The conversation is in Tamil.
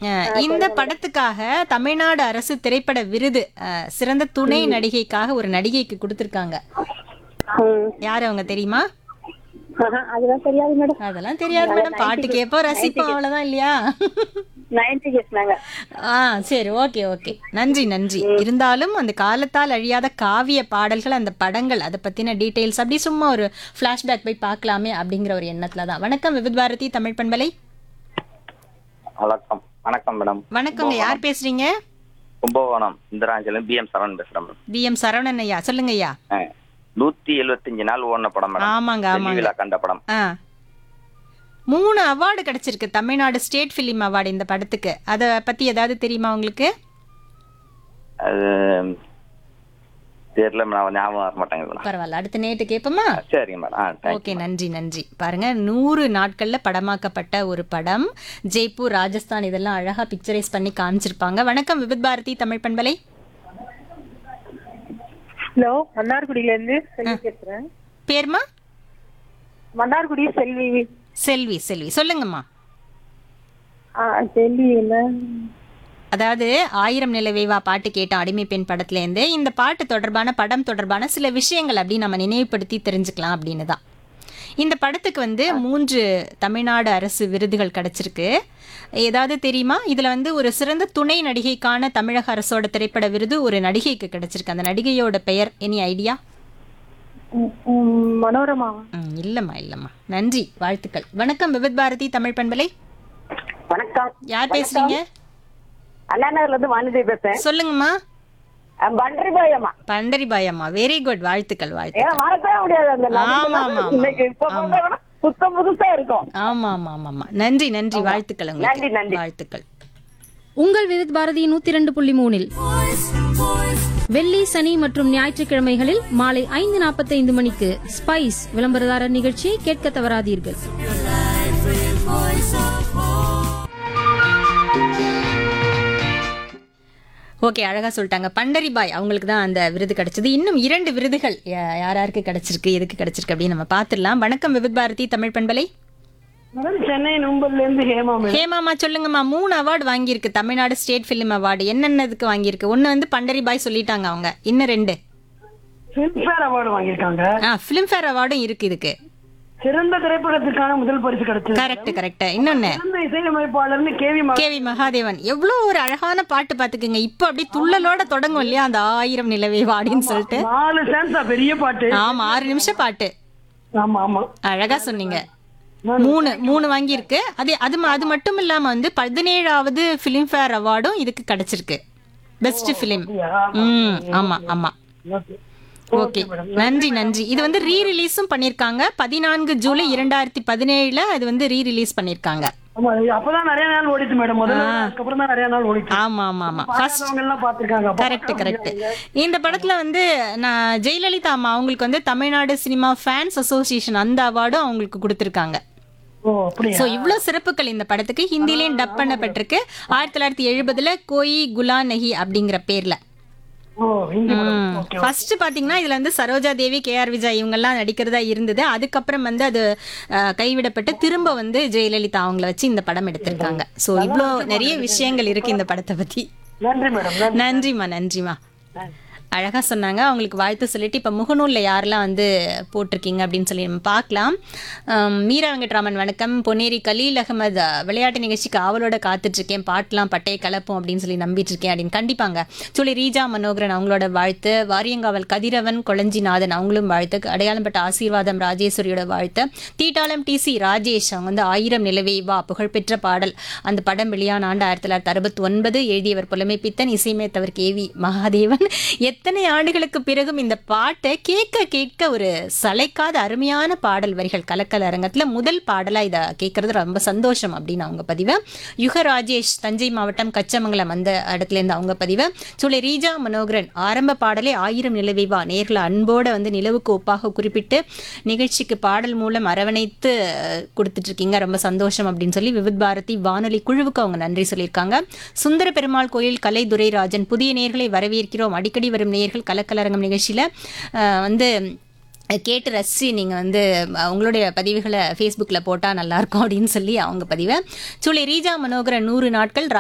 அஹ், இந்த படத்துக்காக தமிழ்நாடு அரசு திரைப்பட விருது அஹ், சிறந்த துணை நடிகைக்காக ஒரு நடிகைக்கு கொடுத்திருக்காங்க ம். யாரு அவங்க தெரியுமா ஆஹா, அதெல்லாம் தெரியாது மேடம் அதெல்லாம் தெரியாது மேடம் பாட்டு கேட்போம் ரசிப்போம் அவ்வளவுதான் இல்லையா நைன்டி கேஸ்னாங்க ஆ சரி ஓகே ஓகே நன்றி நன்றி இருந்தாலும் அந்த காலத்தால் அழியாத காவிய பாடல்கள் அந்த படங்கள் அதை பத்தின டீடைல்ஸ் அப்படி சும்மா ஒரு ஃபிளாஷ்பேக் போய் பார்க்கலாமே அப்படிங்கிற ஒரு எண்ணத்துல தான் வணக்கம் விவித் பாரதி தமிழ் பண்பலை வணக்கம் வணக்கம் மேடம் வணக்கங்க யார் பேசுறீங்க கும்பகோணம் இந்திராஞ்சலம் பி எம் சரவணன் பேசுறேன் மேடம் பி எம் சரவணன் ஐயா சொல்லுங்க ஐயா ஆ, நூத்தி எழுபத்தஞ்சு நாள் ஓடின படம் மேடம் ஆமாங்க வெள்ளி ஆமாங்க விழா கண்ட படம் ஆ மூணு அவார்டு கிடைச்சிருக்கு தமிழ்நாடு ஸ்டேட் ஃபிலிம் அவார்டு இந்த படத்துக்கு அதை பத்தி ஏதாவது தெரியுமா உங்களுக்கு அது தெரியல மேடம் ஞாபகம் வர மாட்டாங்க மேடம் பரவாயில்ல அடுத்த நேட்டு கேட்போமா ஆ, சரிங்க மேடம் ஆ தேங்க்யூ ஓகே நன்றி நன்றி பாருங்க நூறு நாட்கள்ல படமாக்கப்பட்ட ஒரு படம் ஜெய்ப்பூர் ராஜஸ்தான் இதெல்லாம் அழகா பிக்சரைஸ் பண்ணி காமிச்சிருப்பாங்க வணக்கம் விவித் பாரதி தமிழ் பண்பலை ஹலோ மன்னார்குடியில இருந்து செல்வி பேசுறேன் பேர்மா மன்னார்குடி செல்வி செல்வி செல்வி சொல்லுங்கம்மா ஆ, செல்வி என்ன அதாவது ஆயிரம் நிலவேவா பாட்டு கேட்ட அடிமை பெண் படத்துலேருந்து இந்த பாட்டு தொடர்பான படம் தொடர்பான சில விஷயங்கள் அப்படி நம்ம நினைவுபடுத்தி தெரிஞ்சுக்கலாம் அப்படின்னு தான் இந்த படத்துக்கு வந்து மூன்று தமிழ்நாடு அரசு விருதுகள் கிடைச்சிருக்கு ஏதாவது தெரியுமா இதில் வந்து ஒரு சிறந்த துணை நடிகைக்கான தமிழக அரசோட திரைப்பட விருது ஒரு நடிகைக்கு கிடைச்சிருக்கு அந்த நடிகையோட பெயர் எனி ஐடியா ம், ம், மனோரமா ம், இல்லைம்மா இல்லைம்மா நன்றி வாழ்த்துக்கள் வணக்கம் விவித் பாரதி தமிழ் பண்பலை வணக்கம் யார் பேசுறீங்க அண்ணா நகர்ல இருந்து வாணிதி பேசுறேன் சொல்லுங்கம்மா பண்டரி பாயம்மா பண்டரிபாய் அம்மா வெரி குட் வாழ்த்துக்கள் வாழ்த்துக்கள் ஏன்னா மறக்கவே முடியாது அந்த ஆமா, நடிகை ஆமா, ஆமா. இன்னைக்கு இப்ப ஆமா. பார்த்தா கூட புத்தம் புதுசா இருக்கும் ஆமா ஆமா ஆமா ஆமா நன்றி நன்றி வாழ்த்துக்கள் நன்றி, உங்களுக்கு நன்றி. வாழ்த்துக்கள் உங்கள் விவித் பாரதி நூத்தி இரண்டு புள்ளி மூணில் வெள்ளி சனி மற்றும் ஞாயிற்றுக்கிழமைகளில் மாலை ஐந்து நாற்பத்தைந்து மணிக்கு ஸ்பைஸ் விளம்பரதாரர் நிகழ்ச்சியை கேட்க தவறாதீர்கள் ஓகே அழகா சொல்லிட்டாங்க பண்டரிபாய் அவங்களுக்கு தான் அந்த விருது கிடைச்சது இன்னும் இரண்டு விருதுகள் யா- யார் யாருக்கு கிடைச்சிருக்கு எதுக்கு கிடைச்சிருக்கு அப்படின்னு நம்ம பார்த்துடலாம் வணக்கம் விவித் பாரதி தமிழ் பண்பலை மேடம் சென்னை நும்பல்ல இருந்து ஹேமா மேடம் ஹேமாமா சொல்லுங்கம்மா மூணு அவார்டு வாங்கியிருக்கு தமிழ்நாடு ஸ்டேட் ஃபிலிம் அவார்டு என்னென்னதுக்கு வாங்கியிருக்கு ஒன்று வந்து பண்டரிபாய் சொல்லிட்டாங்க அவங்க இன்னும் ரெண்டு பிலிம்பேர் அவார்டு வாங்கியிருக்காங்க ஆ ஃபிலிம்ஃபேர் அவார்டும் இருக்கு இதுக்கு சிறந்த திரைப்படத்துக்கான முதல் பரிசு கிடைச்சது கரெக்ட் கரெக்ட் இன்னொன்னு சிறந்த இசையமைப்பாளர்னு கேவி மகா கேவி மகாதேவன் எவ்வளோ ஒரு அழகான பாட்டு பார்த்துக்குங்க இப்போ அப்படியே துள்ளலோட தொடங்கும் இல்லையா அந்த ஆயிரம் நிலவே வாடின்னு சொல்லிட்டு நாலு சான்ஸா பெரிய பாட்டு ஆமா ஆறு நிமிஷம் பாட்டு ஆமா ஆமா அழகா சொன்னீங்க மூணு மூணு வாங்கியிருக்கு அது அது ம- அது மட்டும் இல்லாம வந்து பதினேழாவது ஃபிலிம்ஃபேர் அவார்டும் இதுக்கு கிடைச்சிருக்கு பெஸ்ட் ஃபிலிம் ம் ஆமா ஆமா ஓகே நன்றி நன்றி இது வந்து ரீ ரிலீஸும் பண்ணியிருக்காங்க பதினான்கு ஜூலை இரண்டாயிரத்தி பதினேழுல இது வந்து ரீ ரிலீஸ் பண்ணியிருக்காங்க ஆமா இது அப்பதான் நிறைய நாள் ஓடிச்சு மேடம் முதல்ல அதுக்கப்புறம் தான் நிறைய நாள் ஓடிச்சு ஆமா ஆமா ஆமா ஃபர்ஸ்ட் அவங்க எல்லாம் பாத்துருக்காங்க கரெக்ட் கரெக்ட் இந்த படத்துல வந்து நான் ஜெயலலிதா அம்மா அவங்களுக்கு வந்து தமிழ்நாடு சினிமா ஃபேன்ஸ் அசோசியேஷன் அந்த அவார்டும் அவங்களுக்கு கொடுத்துருக்காங்க ஓ அப்படியா ஸோ இவ்வளோ சிறப்புகள் இந்த படத்துக்கு ஹிந்திலையும் டப் பண்ணப்பட்டிருக்கு ஆயிரத்தி தொள்ளாயிரத்தி எழுபதுல கோயி குலா நஹி அப்படிங்கிற பேர்ல ஓ ஹிந்தி படம் ஓகே ஃபர்ஸ்ட் பாத்தீங்கன்னா இதுல வந்து சரோஜா தேவி கே ஆர் விஜய் இவங்கெல்லாம் நடிக்கிறதா இருந்தது அதுக்கப்புறம் வந்து அது அஹ், கைவிடப்பட்டு திரும்ப வந்து ஜெயலலிதா அவங்கள வச்சு இந்த படம் எடுத்திருக்காங்க ஸோ இவ்வளோ நிறைய விஷயங்கள் இருக்கு இந்த படத்தை பத்தி நன்றி மேடம் நன்றி நன்றிம்மா நன்றிம்மா அழகா சொன்னாங்க அவங்களுக்கு வாழ்த்து சொல்லிட்டு இப்போ முகநூலில் யாரெல்லாம் வந்து போட்டிருக்கீங்க அப்படின்னு சொல்லி நம்ம பார்க்கலாம் ஆம், மீரா வெங்கட்ராமன் வணக்கம் பொன்னேரி கலீல் அகமது அஹ், விளையாட்டு நிகழ்ச்சிக்கு ஆவலோட காத்துட்ருக்கேன் பாட்டெலாம் பட்டையை கலப்போம் அப்படின்னு சொல்லி நம்பிட்டு இருக்கேன் அப்படின்னு கண்டிப்பாங்க சொல்லி ரீஜா மனோகரன் அவங்களோட வாழ்த்து வாரியங்காவல் கதிரவன் கொளஞ்சிநாதன் அவங்களும் வாழ்த்து அடையாளம்பட்ட ஆசீர்வாதம் ராஜேஸ்வரியோட வாழ்த்து தீட்டாளம் டிசி ராஜேஷ் அவங்க வந்து ஆயிரம் நிலவே வா புகழ்பெற்ற பாடல் அந்த படம் வெளியான ஆண்டு ஆயிரத்தி தொள்ளாயிரத்தி அறுபத்தி ஒன்பது எழுதியவர் புலமை பித்தன் இசையமைத்தவர் கே வி மகாதேவன் எத்தனை ஆண்டுகளுக்கு பிறகும் இந்த பாட்டை கேட்க கேட்க ஒரு சளைக்காத அருமையான பாடல் வரிகள் கலக்கல் அரங்கத்துல முதல் பாடலா இதை கேட்கறது ரொம்ப சந்தோஷம் அப்படின்னு அவங்க பதிவு யுக ராஜேஷ் தஞ்சை மாவட்டம் கச்சமங்கலம் அந்த இடத்துல இருந்து அவங்க பதிவு சொல்லி ரீஜா மனோகரன் ஆரம்ப பாடலே ஆயிரம் நிலவை வா நேர்ல அன்போட வந்து நிலவுக்கு ஒப்பாக குறிப்பிட்டு நிகழ்ச்சிக்கு பாடல் மூலம் அரவணைத்து அஹ், கொடுத்துட்டு இருக்கீங்க ரொம்ப சந்தோஷம் அப்படின்னு சொல்லி விவித் பாரதி வானொலி குழுவுக்கு அவங்க நன்றி சொல்லியிருக்காங்க சுந்தர பெருமாள் கோயில் கலை துரைராஜன் புதிய நேர்களை வரவேற்கிறோம் அடிக்கடி வரும் நேர்கள் கலக்கலரங்கம் நிகழ்ச்சியில் வந்து கேட்டு ரசித்து நீங்கள் வந்து அஹ், உங்களுடைய பதிவுகளை ஃபேஸ்புக்கில் போட்டால் நல்லாயிருக்கும் அப்படின்னு சொல்லி அவங்க பதிவை சொல்லி ரீஜா மனோகரன் நூறு நாட்கள்